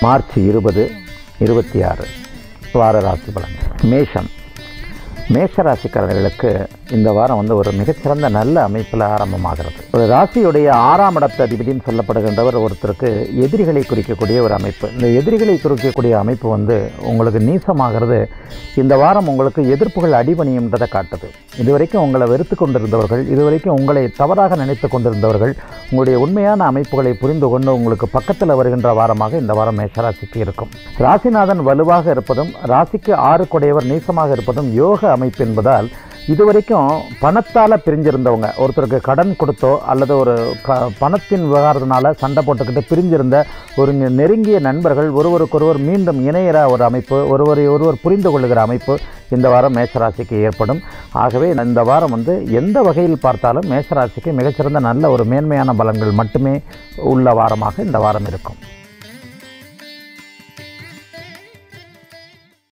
March இருபது இருபத்தி ஆறு வார ராசி பலன் மேஷம் மேஷ ராசிக்காரர்களுக்கு இந்த வாரம் வந்து ஒரு மிகச்சிறந்த நல்ல அமைப்பில் ஆரம்பமாகிறது ஒரு ராசியுடைய ஆறாம் இடத்து அதிபதினு சொல்லப்படுகின்றவர் ஒருத்தருக்கு எதிரிகளை குறிக்கக்கூடிய ஒரு அமைப்பு இந்த எதிரிகளை குறிக்கக்கூடிய அமைப்பு வந்து உங்களுக்கு நீசமாகிறது இந்த வாரம் உங்களுக்கு எதிர்ப்புகள் அடிபணியும்ன்றதை காட்டுது இதுவரைக்கும் உங்களை வெறுத்து கொண்டிருந்தவர்கள் இதுவரைக்கும் உங்களை தவறாக நினைத்து கொண்டிருந்தவர்கள் உங்களுடைய உண்மையான அமைப்புகளை புரிந்து கொண்டு உங்களுக்கு பக்கத்தில் வருகின்ற வாரமாக இந்த வாரம் மேஷராசிக்கு இருக்கும் ராசிநாதன் வலுவாக இருப்பதும் ராசிக்கு ஆறு கொடையவர் நீசமாக இருப்பதும் யோக அமைப்பு என்பதால் இதுவரைக்கும் பணத்தால் பிரிஞ்சிருந்தவங்க ஒருத்தருக்கு கடன் கொடுத்தோ அல்லது ஒரு க பணத்தின் விவகாரத்தினால சண்டை போட்டுக்கிட்டு பிரிஞ்சிருந்த ஒரு நெ- நெருங்கிய நண்பர்கள் ஒருவருக்கொருவர் மீண்டும் இணையிற ஒரு அமைப்பு ஒருவரை ஒருவர் புரிந்து கொள்ளுகிற அமைப்பு இந்த வாரம் மேஷராசிக்கு ஏற்படும் ஆகவே இந்த வாரம் வந்து எந்த வகையில் பார்த்தாலும் மேஷராசிக்கு மிகச்சிறந்த நல்ல ஒரு மேன்மையான பலன்கள் மட்டுமே உள்ள வாரமாக இந்த வாரம் இருக்கும்